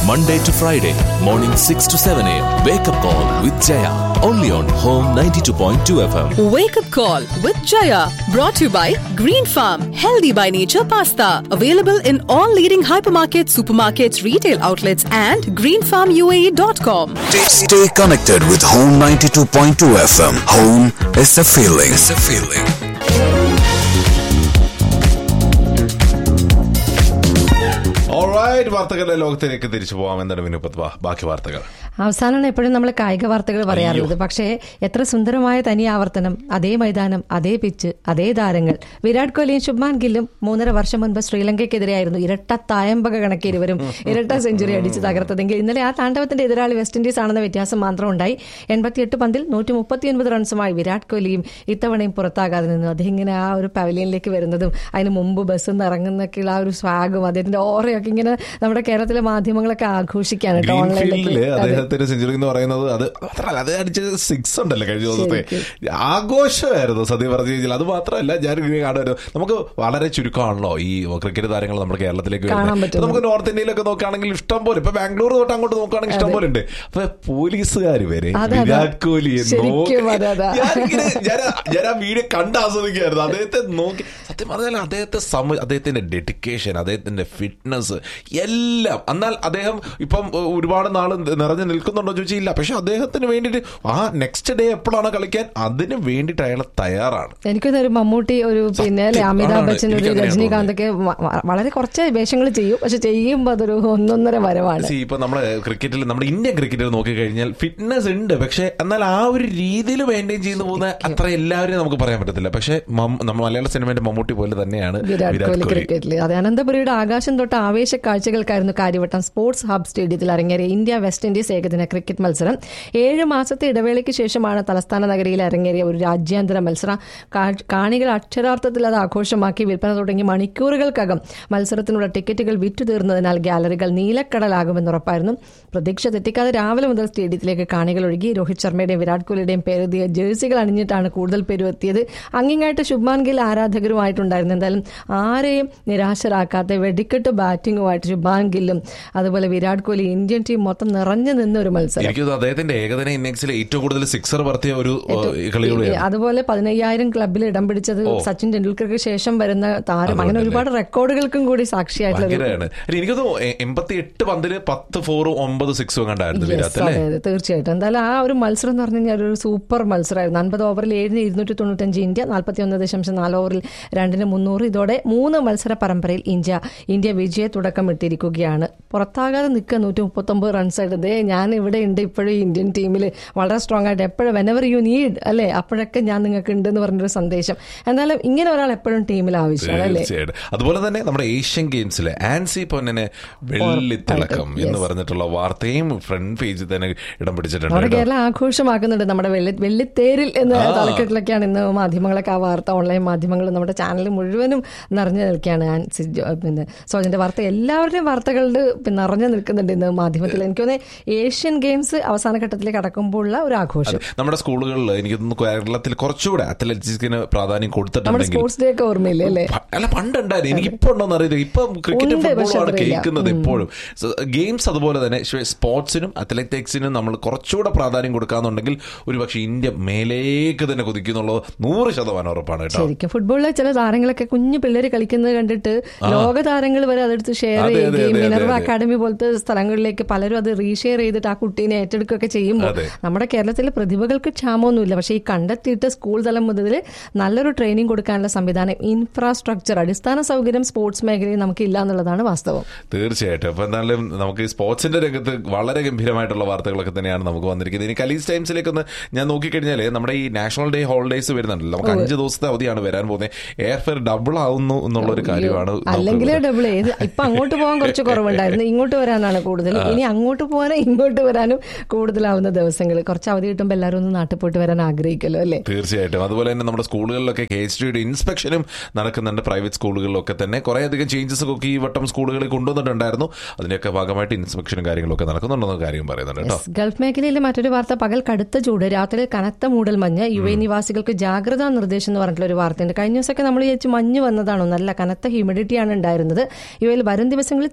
Monday to Friday, morning 6 to 7 a.m. Wake up call with Jaya. Only on Home 92.2 FM. Wake up call with Jaya. Brought to you by Green Farm. Healthy by nature pasta. Available in all leading hypermarkets, supermarkets, retail outlets, and greenfarmuae.com. Stay, stay connected with Home 92.2 FM. Home is a feeling. It's a feeling. Alright വാർത്തകളുടെ ലോകത്തിലേക്ക് തിരിച്ചു പോകാം എന്താണ് വിനുപത് വാ, ബാക്കി വാർത്തകൾ അവസാനമാണ് എപ്പോഴും നമ്മൾ കായിക വാർത്തകൾ പറയാറുള്ളത് പക്ഷേ എത്ര സുന്ദരമായ തനി ആവർത്തനം അതേ മൈതാനം അതേ പിച്ച് അതേ താരങ്ങൾ വിരാട് കോഹ്ലിയും ശുഭ്മാൻ ഗില്ലും മൂന്നര വർഷം മുൻപ് ശ്രീലങ്കയ്ക്കെതിരെയായിരുന്നു ഇരട്ട തായമ്പക കണക്ക് ഇരുവരും ഇരട്ട സെഞ്ചുറി അടിച്ച് തകർത്തതെങ്കിൽ ഇന്നലെ ആ താണ്ഡവത്തിന്റെ എതിരാളി വെസ്റ്റ് ഇൻഡീസ് ആണെന്ന വ്യത്യാസം മാത്രം ഉണ്ടായി എൺപത്തിയെട്ട് പന്തിൽ നൂറ്റി മുപ്പത്തിയൊൻപത് റൺസുമായി വിരാട് കോഹ്ലിയും ഇത്തവണയും പുറത്താകാതെ നിന്നു അദ്ദേഹം ഇങ്ങനെ ആ ഒരു പവലിയനിലേക്ക് വരുന്നതും അതിന് മുമ്പ് ബസ്സിൽ നിന്ന് ഇറങ്ങുന്നൊക്കെയുള്ള ആ ഒരു സ്വാഗും അദ്ദേഹത്തിന്റെ ഓറയൊക്കെ ഇങ്ങനെ നമ്മുടെ കേരളത്തിലെ മാധ്യമങ്ങളൊക്കെ ആഘോഷിക്കാണ് കേട്ടോ ഗ്രീൻഫീൽഡില് ഓൺലൈനിലേക്ക് അതെ. അദ്ദേഹത്തിന്റെ സെഞ്ചുറി എന്ന് പറയുന്നത് അത് മാത്രമല്ല അത് അടിച്ച സിക്സ് ഉണ്ടല്ലോ കഴിഞ്ഞ ദിവസത്തെ ആഘോഷമായിരുന്നു സത്യം പറഞ്ഞു കഴിഞ്ഞാൽ അത് മാത്രമല്ല ഞാൻ ഇങ്ങനെ കാണുമായിരുന്നു നമുക്ക് വളരെ ചുരുക്കമാണല്ലോ ഈ ക്രിക്കറ്റ് താരങ്ങൾ നമ്മുടെ കേരളത്തിലേക്ക് കാണാൻ വരുന്നത് പറ്റുന്നത്. ഇപ്പൊ നമുക്ക് നോർത്ത് ഇന്ത്യയിലൊക്കെ നോക്കുകയാണെങ്കിൽ ഇഷ്ടം പോലെ ഇപ്പൊ ബാംഗ്ലൂർ തൊട്ട് അങ്ങോട്ട് നോക്കുകയാണെങ്കിൽ ഇഷ്ടം പോലെ ഉണ്ട് അപ്പൊ പോലീസുകാർ വരെ അതെ, അതെ. വിരാട് കോഹ്ലിയെ ശരിക്കും നോക്കി അതെ, അതെ. ഞാനിങ്ങനെ ഞാൻ ഞാൻ ആ വീഡിയോ കണ്ട് ആസ്വദിക്കുകയായിരുന്നു അദ്ദേഹത്തെ നോക്കി സത്യം പറഞ്ഞാൽ അദ്ദേഹത്തെ സമ അദ്ദേഹത്തിന്റെ ഡെഡിക്കേഷൻ അദ്ദേഹത്തിന്റെ ഫിറ്റ്നസ് എല്ലാം എന്നാൽ അദ്ദേഹം ഇപ്പം ഏഹ്, ഒരുപാട് നാൾ നിറഞ്ഞു നിൽക്കുന്നുണ്ടോ ചോദിച്ചാൽ ഇല്ല പക്ഷെ അദ്ദേഹത്തിന് വേണ്ടിയിട്ട് ആ നെക്സ്റ്റ് ഡേ എപ്പോഴാണ് കളിക്കാൻ അതിന് വേണ്ടിയിട്ട് അയാൾ തയ്യാറാണ് എനിക്കൊന്നും ഒരു മമ്മൂട്ടി ഒരു പിന്നെ അല്ലെ സത്യം. അമിതാഭ് ആണ്, ബച്ചൻ ഒരു എനിക്ക് അങ്ങനെയാണ് രജനീകാന്ത് ഒക്കെ വ- വ- വളരെ കുറച്ച് വേഷങ്ങൾ ചെയ്യും പക്ഷെ ചെയ്യുമ്പോൾ അതൊരു ഒന്നൊന്നര വരവാണ് See, ഇപ്പൊ നമ്മള് ക്രിക്കറ്റിൽ നമ്മുടെ ഇന്ത്യൻ ക്രിക്കറ്റിൽ നോക്കിക്കഴിഞ്ഞാൽ ഫിറ്റ്നസ് ഉണ്ട് പക്ഷെ എന്നാൽ ആ ഒരു രീതിയിൽ മെയിൻറ്റെയിൻ ചെയ്യുന്ന പോകുന്ന അത്ര എല്ലാവരെയും നമുക്ക് പറയാൻ പറ്റത്തില്ല പക്ഷെ മം- നമ്മൾ മലയാള സിനിമയുടെ മമ്മൂട്ടി പോലെ തന്നെയാണ് വിരാട് വിരാട് കോഹ്ലി കോഹ്ലി ക്രിക്കറ്റിൽ അതെ അനന്തപുരിയുടെ ആകാശം തൊട്ട് ആവേശ കാഴ്ചകൾക്കായിരുന്നു കാര്യവട്ടം സ്പോർട്സ് ഹബ് സ്റ്റേഡിയത്തിൽ അരങ്ങേറിയ ഇന്ത്യ വെസ്റ്റ് ഇൻഡീസ് ഏകദിന ക്രിക്കറ്റ് മത്സരം ഏഴ് മാസത്തെ ഇടവേളയ്ക്ക് ശേഷമാണ് തലസ്ഥാന നഗരിയിൽ അരങ്ങേറിയ ഒരു രാജ്യാന്തര മത്സരം കാ- കാണികൾ അക്ഷരാർത്ഥത്തിൽ അത് ആഘോഷമാക്കി വിൽപ്പന തുടങ്ങി മണിക്കൂറുകൾക്കകം മത്സരത്തിനുള്ള ടിക്കറ്റുകൾ വിറ്റു തീർന്നതിനാൽ ഗാലറികൾ നീലക്കടലാകുമെന്ന് ഉറപ്പായിരുന്നു പ്രതീക്ഷ തെറ്റിക്കാതെ രാവിലെ മുതൽ സ്റ്റേഡിയത്തിലേക്ക് കാണികൾ ഒഴുകി രോഹിത് ശർമ്മയുടെയും വിരാട് കോഹ്ലിയുടെയും പേരെത്തിയ ജേഴ്സികൾ അണിഞ്ഞിട്ടാണ് കൂടുതൽ പേരും എത്തിയത് അങ്ങിങ്ങായിട്ട് ശുഭ്മാൻ ഗിൽ ആരാധകരുമായിട്ടുണ്ടായിരുന്നു എന്തായാലും ആരെയും നിരാശരാക്കാത്ത വെടിക്കെട്ട് ബാറ്റിംഗുമായിട്ട് ശുഭ്മാൻ ഗില്ലും അതുപോലെ വിരാട് കോഹ്ലി ഇന്ത്യൻ ടീം മൊത്തം നിറഞ്ഞു നിന്ന ഒരു മത്സരം എനിക്ക് തോന്നുന്നു അദ്ദേഹത്തിന്റെ ഏകദിന ഇന്നിംഗ്സിൽ ഏറ്റവും കൂടുതൽ സിക്സർ പറത്തിയ ഒരു കളികളാണ് അതുപോലെ പതിനയ്യായിരം ക്ലബിൽ ഇടം പിടിച്ചത് സച്ചിൻ ടെണ്ടുൽക്കർക്ക് ശേഷം വരുന്ന താരം അങ്ങനെ ഒരുപാട് റെക്കോർഡുകൾക്കും കൂടി സാക്ഷിയായിട്ടുള്ള ഒരു ഭയങ്കരമാണ് അല്ല, എനിക്ക് തോന്നുന്നു എൺപത്തി എട്ട് പന്തില് പത്ത് ഫോറും ഒമ്പത് സിക്സും കണ്ടായിരുന്നു Yes, വിരാട് അല്ലേ അതെ അതെ തീർച്ചയായിട്ടും എന്തായാലും ആ ഒരു മത്സരം എന്ന് പറഞ്ഞു കഴിഞ്ഞാൽ ഒരു സൂപ്പർ മത്സരമായിരുന്നു അൻപത് ഓവറിൽ ഏഴിന് ഇരുന്നൂറ്റി തൊണ്ണൂറ്റഞ്ച് ഇന്ത്യ നാൽപ്പത്തി ഒന്ന് ദശാംശം നാല് ഓവറിൽ രണ്ടിന് മുന്നൂറ് ഇതോടെ മൂന്ന് മത്സര പരമ്പരയിൽ ഇന്ത്യ ഇന്ത്യ വിജയ തുടക്കം ഇട്ടിരിക്കുകയാണ് പുറത്താകാതെ നിൽക്കുക നൂറ്റി മുപ്പത്തൊമ്പത് റൺസ് ആയിട്ട് ദേ ഞാൻ ഇവിടെ ഉണ്ട് ഇപ്പോഴും ഇന്ത്യൻ ടീമിൽ വളരെ സ്ട്രോങ് ആയിട്ട് എപ്പോഴും വെനവർ യു നീഡ് അല്ലേ അപ്പോഴൊക്കെ ഞാൻ നിങ്ങൾക്ക് ഉണ്ട് എന്ന് പറഞ്ഞൊരു സന്ദേശം എന്നാലും ഇങ്ങനെ ഒരാൾ എപ്പോഴും ടീമിൽ ആവശ്യമാണ് അല്ലേ തീർച്ചയായിട്ടും അതുപോലെ തന്നെ നമ്മുടെ ഏഷ്യൻ ഗെയിംസിലെ ആൻസി പൊന്നിനെ വെള്ളിത്തിളക്കം എന്ന് പറഞ്ഞിട്ടുള്ള വാർത്തയും ഫ്രണ്ട് പേജിൽ തന്നെ ഇടം പിടിച്ചിട്ടുണ്ട് നമ്മുടെ കേട്ടോ. കേരളം ആഘോഷമാക്കുന്നുണ്ട് നമ്മുടെ വെള്ളി വെള്ളിത്തേരിൽ എന്ന തലക്കെട്ടിലൊക്കെയാണ് ഇന്ന് മാധ്യമങ്ങളൊക്കെ ആ വാർത്ത ഓൺലൈൻ മാധ്യമങ്ങൾ നമ്മുടെ ചാനൽ മുഴുവനും നിറഞ്ഞു നിൽക്കുകയാണ് ഞാൻ സി- ജോ- പിന്നെ സോജന്റെ വാർത്ത എല്ലാവരുടെയും വാർത്തകളിൽ പിന്നെ നിറഞ്ഞു നിൽക്കുന്നുണ്ട് ഇന്ന് മാധ്യമത്തിൽ എനിക്ക് തോന്നുന്നത് ഏഷ്യൻ ഗെയിംസ് അവസാന ഘട്ടത്തിലേക്ക് കടക്കുമ്പോഴുള്ള ഒരു ആഘോഷം നമ്മുടെ സ്കൂളുകളിൽ എനിക്ക് തോന്നുന്നു കേരളത്തിൽ കുറച്ചുകൂടെ അത്ലറ്റിക്സിന് പ്രാധാന്യം നമ്മുടെ കൊടുത്തിട്ടുണ്ടെങ്കിൽ സ്പോർട്സ് ഡേ ഒക്കെ ഓർമ്മയില്ലേ അല്ലേ പ- അല്ല പണ്ടുണ്ടായിരുന്നു എനിക്ക് ഇപ്പൊ ഉണ്ടോന്ന് അറിയില്ല ഇപ്പം ക്രിക്കറ്റ് ഉണ്ട്, പക്ഷെ ഫുട്ബോളാണ് അത്രയില്ല. കേൾക്കുന്നത് എപ്പോഴും ഗെയിംസ് അതുപോലെ തന്നെ ശ്വ- സ്പോർട്സിനും അത്ലറ്റിക്സിനും നമ്മൾ കുറച്ചുകൂടെ പ്രാധാന്യം കൊടുക്കാന്നുണ്ടെങ്കിൽ ഒരു പക്ഷേ ഇന്ത്യ മേലേക്ക് തന്നെ കുതിക്കുന്നുള്ളത് നൂറ് ശതമാനം ഉറപ്പാണ് കേട്ടോ ശരിക്കും ഫുട്ബോളിലെ ചില താരങ്ങളൊക്കെ കുഞ്ഞു പിള്ളേര് കളിക്കുന്നത് കണ്ടിട്ട് ലോക താരങ്ങൾ വരെ അതെടുത്ത് ഷെയർ അതെ, അതെ, ചെയ്യുകയും അതെ, മിനർവ അതെ. അക്കാദമി പോലത്തെ സ്ഥലങ്ങളിലേക്ക് പലരും അത് റീഷെയർ ചെയ്തിട്ട് ആ കുട്ടീനെ ഏറ്റെടുക്കുകയൊക്കെ ചെയ്യുമ്പോൾ അതെ. നമ്മുടെ കേരളത്തിലെ പ്രതിഭകൾക്ക് ക്ഷാമമൊന്നുമില്ല പക്ഷേ ഈ കണ്ടെത്തിയിട്ട് സ്കൂൾ തലം മുതൽ നല്ലൊരു ട്രെയിനിങ് കൊടുക്കാനുള്ള സംവിധാനം ഇൻഫ്രാസ്ട്രക്ചർ അടിസ്ഥാന സൗകര്യം സ്പോർട്സ് മേഖലയിൽ നമുക്ക് ഇല്ല എന്നുള്ളതാണ് വാസ്തവം തീർച്ചയായിട്ടും അപ്പൊ എന്തായാലും നമുക്ക് ഈ സ്പോർട്സിന്റെ രംഗത്ത് വളരെ ഗംഭീരമായിട്ടുള്ള വാർത്തകളൊക്കെ തന്നെയാണ് നമുക്ക് വന്നിരിക്കുന്നത് ഇനി കലീസ് ടൈംസിലേക്ക് ഒന്ന് ഞാൻ നോക്കിക്കഴിഞ്ഞാല് നമ്മുടെ ഈ നാഷണൽ ഡേ ഹോളിഡേസ് വരുന്നുണ്ടല്ലോ നമുക്ക് അഞ്ച് ദിവസത്തെ അവധിയാണ് വരാൻ പോകുന്നത് എയർ ഫെയർ ഡബിൾ ആവുന്നു എന്നുള്ള ഒരു കാര്യമാണ് അല്ലെങ്കിൽ നോക്കുന്നത്. ഡബിൾ ഏത് ഇപ്പൊ അങ്ങോട്ട് പോകാൻ കുറച്ച് കുറവുണ്ടായിരുന്നു ഇങ്ങോട്ട് വരാനാണ് കൂടുതൽ ഇനി അങ്ങോട്ട് പോകാനും ഇങ്ങോട്ട് വരാനും കൂടുതലാവുന്ന ദിവസങ്ങൾ കുറച്ച് അവധി കിട്ടുമ്പോൾ എല്ലാവരും ഒന്ന് നാട്ടിൽ പോയിട്ട് വരാൻ ആഗ്രഹിക്കല്ലോ അല്ലേ തീർച്ചയായിട്ടും അതുപോലെ തന്നെ നമ്മുടെ സ്കൂളുകളിലൊക്കെ കെ എച്ച് ഡിയുടെ ഇൻസ്പെക്ഷനും നടക്കുന്നുണ്ട് പ്രൈവറ്റ് സ്കൂളുകളിലൊക്കെ തന്നെ കുറെ അധികം ചേഞ്ചസ് ഒക്കെ ഈ വട്ടം സ്കൂളുകളിൽ കൊണ്ടുവന്നിട്ടുണ്ടായിരുന്നു അതിന്റെയൊക്കെ ഭാഗമായിട്ട് ഇൻസ്പെക്ഷനും കാര്യങ്ങളൊക്കെ നടക്കുന്നുണ്ടെന്ന കാര്യം പറയുന്നുണ്ട് കേട്ടോ ഗൾഫ് മേഖലയിലെ മറ്റൊരു വാർത്ത പകൽ കടുത്ത ചൂട് രാത്രി കനത്ത മൂടൽ മഞ്ഞ് യു എ നിവാസികൾക്ക് ജാഗ്രതാ നിർദ്ദേശം എന്ന് പറഞ്ഞിട്ടുള്ള ഒരു വാർത്തയുണ്ട് കഴിഞ്ഞ ദിവസമൊക്കെ നമ്മൾ വിചാരിച്ചു മഞ്ഞ് വന്നതാണോ നല്ല കനത്ത ഹ്യൂമിഡിറ്റിയാണ് ഉണ്ടായിരുന്നത് യു എയിൽ വരും ദിവസങ്ങളിൽ ചൂട്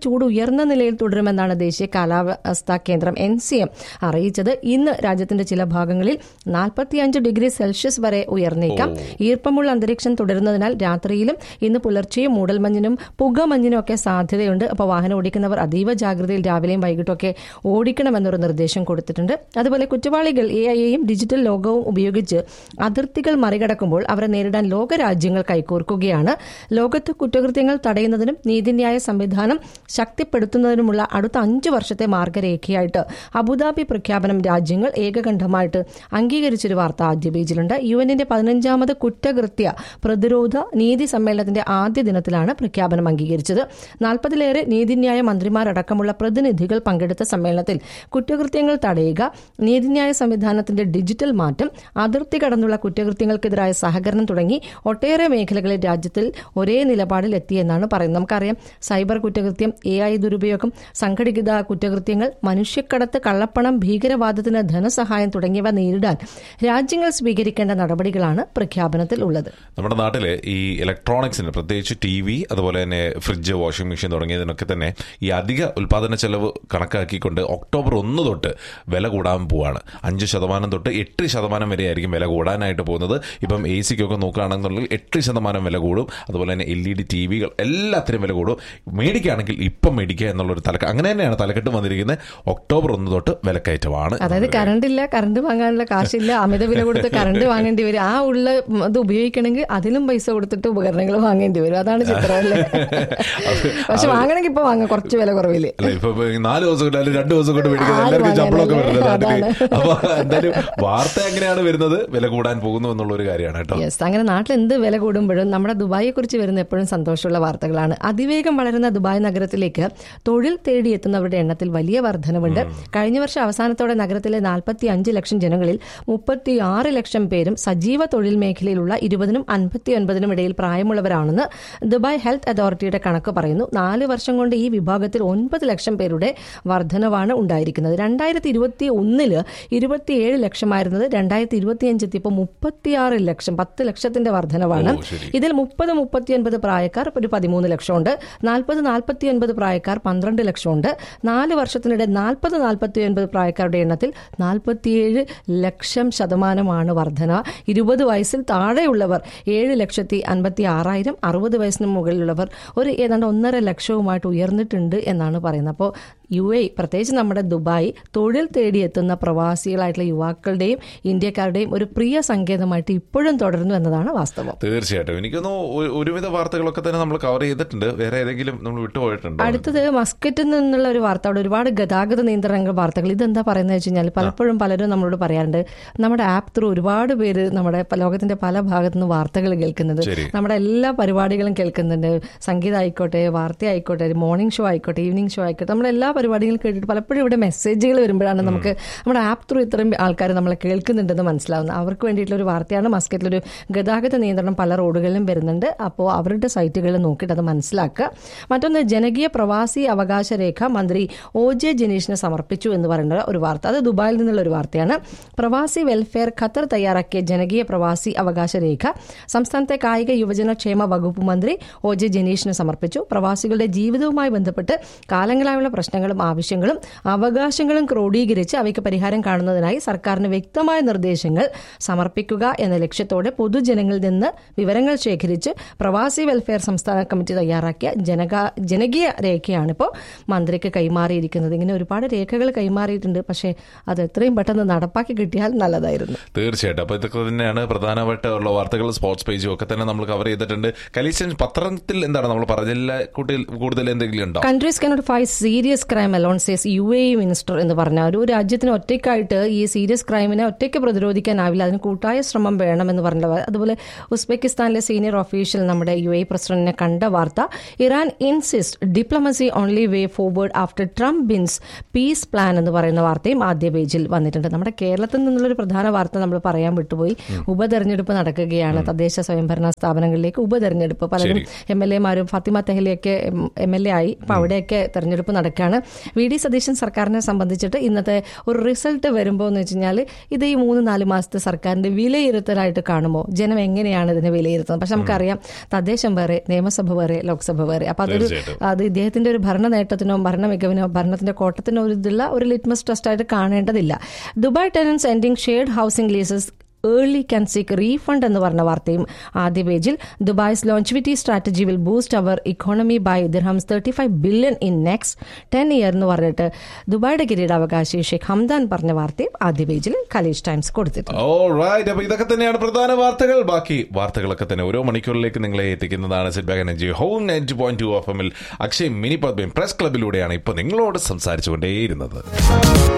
ചൂട് ഉയർന്ന നിലയിൽ തുടരുമെന്നാണ് ദേശീയ കാലാവസ്ഥാ കേന്ദ്രം എൻ സി എം അറിയിച്ചത് ഇന്ന് രാജ്യത്തിന്റെ ചില ഭാഗങ്ങളിൽ നാൽപ്പത്തിയഞ്ച് ഡിഗ്രി സെൽഷ്യസ് വരെ ഉയർന്നേക്കാം ഈർപ്പമുള്ള അന്തരീക്ഷം തുടരുന്നതിനാൽ രാത്രിയിലും ഇന്ന് പുലർച്ചെയും മൂടൽമഞ്ഞിനും പുകമഞ്ഞിനും ഒക്കെ സാധ്യതയുണ്ട് അപ്പോൾ വാഹനം ഓടിക്കുന്നവർ അതീവ ജാഗ്രതയിൽ രാവിലെയും വൈകിട്ടൊക്കെ ഓടിക്കണമെന്നൊരു നിർദ്ദേശം കൊടുത്തിട്ടുണ്ട് അതുപോലെ കുറ്റവാളികൾ എ ഐയും ഡിജിറ്റൽ ലോകവും ഉപയോഗിച്ച് അതിർത്തികൾ മറികടക്കുമ്പോൾ അവരെ നേരിടാൻ ലോകരാജ്യങ്ങൾ കൈകോർക്കുകയാണ് ലോകത്ത് കുറ്റകൃത്യങ്ങൾ തടയുന്നതിനും നീതിന്യായ സംവിധാനം ശക്തിപ്പെടുത്തുന്നതിനുമുള്ള അടുത്ത അഞ്ചു വർഷത്തെ മാർഗരേഖയായിട്ട് അബുദാബി പ്രഖ്യാപനം രാജ്യങ്ങൾ ഏകകണ്ഠമായിട്ട് അംഗീകരിച്ചൊരു വാർത്ത ആദ്യ പേജിലുണ്ട് യു എന്നിന്റെ പതിനഞ്ചാമത് കുറ്റകൃത്യ പ്രതിരോധ നീതി സമ്മേളനത്തിന്റെ ആദ്യ ദിനത്തിലാണ് പ്രഖ്യാപനം അംഗീകരിച്ചത് നാൽപ്പതിലേറെ നീതിന്യായ മന്ത്രിമാരടക്കമുള്ള പ്രതിനിധികൾ പങ്കെടുത്ത സമ്മേളനത്തിൽ കുറ്റകൃത്യങ്ങൾ തടയുക നീതിന്യായ സംവിധാനത്തിന്റെ ഡിജിറ്റൽ മാറ്റം അതിർത്തി കടന്നുള്ള കുറ്റകൃത്യങ്ങൾക്കെതിരായ സഹകരണം തുടങ്ങി ഒട്ടേറെ മേഖലകളിൽ രാജ്യത്തിൽ ഒരേ നിലപാടിൽ എത്തിയെന്നാണ് പറയുന്നത് നമുക്കറിയാം സൈബർ കുറ്റകൃത്യം എ ഐ ദുരുപയോഗം സംഘടിത കുറ്റകൃത്യങ്ങൾ മനുഷ്യക്കടത്ത് കള്ളപ്പണം ഭീകരവാദത്തിന് ധനസഹായം തുടങ്ങിയവ നേരിടാൻ രാജ്യങ്ങൾ സ്വീകരിക്കേണ്ട നടപടികളാണ് പ്രഖ്യാപനത്തിൽ ഉള്ളത് നമ്മുടെ നാട്ടില് ഈ ഇലക്ട്രോണിക്സിന് പ്രത്യേകിച്ച് ടി വി അതുപോലെ തന്നെ ഫ്രിഡ്ജ് വാഷിംഗ് മെഷീൻ തുടങ്ങിയതിനൊക്കെ തന്നെ ഈ അധിക ഉൽപാദന ചെലവ് കണക്കാക്കിക്കൊണ്ട് ഒക്ടോബർ ഒന്ന് തൊട്ട് വില കൂടാൻ പോവാണ് അഞ്ച് ശതമാനം തൊട്ട് എട്ട് ശതമാനം വരെ ആയിരിക്കും വില കൂടാനായിട്ട് പോകുന്നത് ഇപ്പം എ സിക്കൊക്കെ നോക്കുകയാണെന്നുണ്ടെങ്കിൽ എട്ട് ശതമാനം വില കൂടും അതുപോലെ തന്നെ എൽ ഇ ഡി ടി വികൾ എല്ലാത്തിനും വില കൂടും മേടിക്കുകയാണെങ്കിൽ ഇപ്പം മേടിക്കുക എന്നുള്ളൊരു തലക്ക് അങ്ങനെ തന്നെയാണ് തലക്കെട്ട് വന്നിരിക്കുന്നത് ഒക്ടോബർ ഒന്ന് തൊട്ട് വിലക്കയറ്റമാണ് അതായത് കറണ്ട് ഇല്ല കറണ്ട് വാങ്ങാനുള്ള കാശില്ല അമിത വില കൊടുത്ത് കറണ്ട് വാങ്ങേണ്ടി വരും ആ ഉള്ള ഇത് ഉപയോഗിക്കണമെങ്കിൽ അതിലും പൈസ കൊടുത്തിട്ട് ഉപകരണങ്ങൾ വാങ്ങേണ്ടി വരും അതാണ് ചിത്രം അല്ലേ പക്ഷെ വാങ്ങണമെങ്കിൽ ഇപ്പൊ വാങ്ങാം കുറച്ച് വില കുറവില് അല്ല ഇപ്പൊ ഇപ്പൊ നാല് ദിവസം കൊണ്ട് അല്ലെങ്കിൽ രണ്ട് ദിവസം കൊണ്ട് മേടിക്കുന്ന ആര് എല്ലാവർക്കും ശമ്പളമൊക്കെ വാങ്ങാനല്ലേ? വരുന്നത് നാട്ടില് അതാണ്. അപ്പൊ എന്തായാലും വാർത്ത എങ്ങനെയാണ് വരുന്നത് വില കൂടാൻ പോകുന്നു എന്നുള്ള ഒരു കാര്യമാണ് കേട്ടോ യെസ് അങ്ങനെ നാട്ടിൽ എന്ത് വില കൂടുമ്പോഴും നമ്മുടെ ദുബായിയെ കുറിച്ച് വരുന്ന എപ്പോഴും സന്തോഷമുള്ള വാർത്തകളാണ് അതിവേഗം വളരുന്ന ദുബായ് നഗരത്തിലേക്ക് തൊഴിൽ തേടിയെത്തുന്നവരുടെ എണ്ണത്തിൽ വലിയ വർധനവുണ്ട് കഴിഞ്ഞ വർഷം അവസാനത്തോടെ നഗരത്തിലെ നാൽപ്പത്തി അഞ്ച് ലക്ഷം ജനങ്ങളിൽ മുപ്പത്തി ആറ് ലക്ഷം പേരും സജീവ തൊഴിൽ മേഖലയിലുള്ള ഇരുപതിനും അൻപത്തി ഒൻപതിനും ഇടയിൽ പ്രായമുള്ളവരാണെന്ന് ദുബായ് ഹെൽത്ത് അതോറിറ്റിയുടെ കണക്ക് പറയുന്നു നാല് വർഷം കൊണ്ട് ഈ വിഭാഗത്തിൽ ഒൻപത് ലക്ഷം പേരുടെ വർധനവാണ് ഉണ്ടായിരിക്കുന്നത് രണ്ടായിരത്തി ഇരുപത്തി ഒന്നില് ഇരുപത്തിയേഴ് ലക്ഷമായിരുന്നത് രണ്ടായിരത്തി ഇരുപത്തിയഞ്ച് എത്തിയപ്പോൾ മുപ്പത്തിയാറ് ലക്ഷം പത്ത് ലക്ഷത്തിന്റെ വർധനവാണ് ഓ, ശരി. ഇതിൽ മുപ്പത് മുപ്പത്തിയൊൻപത് പ്രായക്കാർ ഒരു പതിമൂന്ന് ലക്ഷമുണ്ട് നാൽപ്പത് നാൽപ്പത്തിയൊൻപത് പ്രായക്കാർ പന്ത്രണ്ട് ലക്ഷമുണ്ട് നാല് വർഷത്തിനിടെ നാൽപ്പത് നാൽപ്പത്തിയൊൻപത് പ്രായക്കാരുടെ എണ്ണത്തിൽ നാൽപ്പത്തിയേഴ് ലക്ഷം ശതമാനമാണ് വർധന ഇരുപത് വയസ്സിൽ താഴെയുള്ളവർ ഏഴ് ലക്ഷത്തി അൻപത്തി ആറായിരം അറുപത് വയസ്സിന് മുകളിലുള്ളവർ ഒരു ഏതാണ്ട് ഒന്നര ലക്ഷവുമായിട്ട് ഉയർന്നിട്ടുണ്ട് എന്നാണ് പറയുന്നത് അപ്പോൾ യു എ പ്രത്യേകിച്ച് നമ്മുടെ ദുബായ് തൊഴിൽ തേടിയെത്തുന്ന പ്രവാസികളായിട്ടുള്ള യുവാക്കളുടെയും ഇന്ത്യക്കാരുടെയും ഒരു പ്രിയ സങ്കേതമായിട്ട് ഇപ്പോഴും തുടരുന്നു എന്നതാണ് വാസ്തവം തീർച്ചയായിട്ടും എനിക്കൊന്നു ഒരുവിധ വാർത്തകളൊക്കെ തന്നെ നമ്മൾ കവർ ചെയ്തിട്ടുണ്ട് വേറെ ഏതെങ്കിലും നമ്മൾ വിട്ടുപോയിട്ടുണ്ടോ അടുത്തത് മസ്കറ്റിൽ നിന്നുള്ള ഒരു വാർത്ത അവിടെ ഒരുപാട് ഗതാഗത നിയന്ത്രണ വാർത്തകൾ ഇതെന്താ പറയുന്നത് വെച്ച് കഴിഞ്ഞാൽ പലപ്പോഴും പലരും നമ്മളോട് പറയാറുണ്ട് നമ്മുടെ ആപ്പ് ത്രൂ ഒരുപാട് പേര് നമ്മുടെ പ- ലോകത്തിന്റെ പല ഭാഗത്തു നിന്ന് വാർത്തകൾ കേൾക്കുന്നുണ്ട് ശരി. നമ്മുടെ എല്ലാ പരിപാടികളും കേൾക്കുന്നുണ്ട് സംഗീതം ആയിക്കോട്ടെ വാർത്ത ആയിക്കോട്ടെ മോർണിംഗ് ഷോ ആയിക്കോട്ടെ ഈവനിംഗ് ഷോ ആയിക്കോട്ടെ നമ്മുടെ എല്ലാ പരിപാടികളും കേട്ടിട്ട് പലപ്പോഴും ഇവിടെ മെസ്സേജുകൾ വരുമ്പോഴാണ് നമുക്ക് നമ്മുടെ ആപ്പ് ത്രൂ ഇത്രയും ആൾക്കാർ നമ്മളെ കേൾക്കുന്നുണ്ടെന്ന് മനസ്സിലാവുന്നത് അവർക്ക് വേണ്ടിയിട്ടുള്ള ഒരു വാർത്തയാണ് മസ്കറ്റിലൊരു ഗതാഗത നിയന്ത്രണം പല റോഡുകളിലും വരുന്നുണ്ട് അപ്പോൾ അവരുടെ സൈറ്റുകളിൽ നോക്കിയിട്ട് അത് മനസ്സിലാക്കുക മറ്റൊന്ന് ജനകീയ പ്രവാസി അവകാശ രേഖ മന്ത്രി ഒ ജെ ജനീഷിന് സമർപ്പിച്ചു എന്ന് പറയുന്ന ഒരു വാർത്ത അത് ദുബായിൽ നിന്നുള്ള ഒരു വാർത്തയാണ് പ്രവാസി വെൽഫെയർ ഖത്തർ തയ്യാറാക്കിയ ജനകീയ പ്രവാസി അവകാശ രേഖ സംസ്ഥാനത്തെ കായിക യുവജന ക്ഷേമ വകുപ്പ് മന്ത്രി ഒ ജെ ജനീഷിന് സമർപ്പിച്ചു പ്രവാസികളുടെ ജീവിതവുമായി ബന്ധപ്പെട്ട് കാലങ്ങളായുള്ള പ്രശ്നങ്ങളും ആവശ്യങ്ങളും അവകാശങ്ങളും ക്രോഡീകരിച്ച് അവയ്ക്ക് പരിഹാരം കാണുന്നതിനായി സർക്കാരിന് വ്യക്തമായ നിർദ്ദേശങ്ങൾ സമർപ്പിക്കുക എന്ന ലക്ഷ്യത്തോടെ പൊതുജനങ്ങളിൽ നിന്ന് വിവരങ്ങൾ ശേഖരിച്ച് പ്രവാസി വെൽഫെയർ സംസ്ഥാന കമ്മിറ്റി തയ്യാറാക്കിയ ജനക ജനകീയ രേഖയാണ് ഇപ്പോൾ മന്ത്രിക്ക് കൈമാറിയിരിക്കുന്നത് ഇങ്ങനെ ഒരുപാട് രേഖകൾ കൈമാറിയിട്ടുണ്ട് പക്ഷേ അത് എത്രയും പെട്ടെന്ന് നടപ്പാക്കി കിട്ടിയാൽ നല്ലതായിരുന്നു തീർച്ചയായിട്ടും അപ്പൊ ഇതൊക്കെ തന്നെയാണ് പ്രധാനമായിട്ടുള്ള വാർത്തകൾ സ്പോർട്സ് പേജും ഒക്കെ തന്നെ നമ്മൾ കവർ ചെയ്തിട്ടുണ്ട് കലീശൻ പത്രത്തിൽ എന്താണ് നമ്മൾ പറഞ്ഞില്ല കൂട്ടിൽ കൂടുതൽ എന്തെങ്കിലും ഉണ്ടോ countries cannot fight serious crime alone says U A minister എന്ന് പറഞ്ഞ ഒരു രാജ്യത്തിന് ഒറ്റയ്ക്കായിട്ട് ഈ സീരിയസ് ക്രൈമിനെ ഒറ്റയ്ക്ക് പ്രതിരോധിക്കാനാവില്ല അതിന് കൂട്ടായ ശ്രമം വേണമെന്ന് പറഞ്ഞ അതുപോലെ ഉസ്ബെക്കിസ്ഥാനിലെ സീനിയർ ഒഫീഷ്യൽ നമ്മുടെ യു എ പ്രസിഡന്റിനെ കണ്ട വാർത്ത Iran insist diplomacy only way forward after Trump bins peace plan എന്ന് പറയുന്ന വാർത്തയും ആദ്യ പേജിൽ വന്നിട്ടുണ്ട് നമ്മുടെ കേരളത്തിൽ നിന്നുള്ളൊരു പ്രധാന വാർത്ത നമ്മൾ പറയാൻ വിട്ടുപോയി ഉപതെരഞ്ഞെടുപ്പ് നടക്കുകയാണ് തദ്ദേശ സ്വയംഭരണ സ്ഥാപനങ്ങളിലേക്ക് ഉപതെരഞ്ഞെടുപ്പ് പലരും എം എൽ എമാരും ഫാത്തിമ തെഹലിയൊക്കെ എം എൽ എ ആയി അപ്പൊ അവിടെയൊക്കെ തെരഞ്ഞെടുപ്പ് നടക്കുകയാണ് വി ഡി സതീശൻ സർക്കാരിനെ സംബന്ധിച്ചിട്ട് ഇന്നത്തെ ഒരു റിസൾട്ട് വരുമ്പോൾ എന്ന് വെച്ച് കഴിഞ്ഞാൽ ഇത് ഈ മൂന്ന് നാല് മാസത്തെ സർക്കാരിന്റെ വിലയിരുത്തലായിട്ട് കാണുമോ ജനം എങ്ങനെയാണ് ഇതിനെ വിലയിരുത്തുന്നത് പക്ഷെ നമുക്കറിയാം തദ്ദേശം വേറെ നിയമസഭ വേറെ ലോക്സഭ വേറെ അപ്പൊ അതൊരു തീർച്ചയായിട്ടും. അത് ഇദ്ദേഹത്തിന്റെ ഒരു ഭരണ നേട്ടത്തിനോ ഭരണ മികവിനോ ഭരണത്തിന്റെ കോട്ടത്തിനോ ഒരു ഇതുള്ള ഒരു ലിറ്റ്മസ് ടെസ്റ്റ് ആയിട്ട് കാണേണ്ടതില്ല Dubai tenants ending shared housing leases early can seek refund എന്ന് പറഞ്ഞ വാർത്തയും ആദ്യ പേജിൽ Dubai's longevity strategy will boost our economy by dirhams thirty five billion in next ten year എന്ന് പറഞ്ഞിട്ട് ദുബായുടെ കിരീടാവകാശി ഷെയ്ഖ് ഹംദാൻ പറഞ്ഞ വാർത്തയും ആദ്യ പേജിൽ ഖലീജ് ടൈംസ് കൊടുത്തിട്ടുണ്ട് റൈറ്റ് അപ്പൊ ഇതൊക്കെ തന്നെയാണ് പ്രധാന വാർത്തകൾ ബാക്കി വാർത്തകളൊക്കെ തന്നെ ഓരോ മണിക്കൂറിലേക്ക് നിങ്ങളെ എത്തിക്കുന്നതാണ് set back energy home ninety point two F എമ്മിൽ അക്ഷയ് മിനി പദ്മയും പ്രസ് ക്ലബിലൂടെയാണ് ഇപ്പൊ നിങ്ങളോട് സംസാരിച്ചുകൊണ്ടേയിരുന്നത്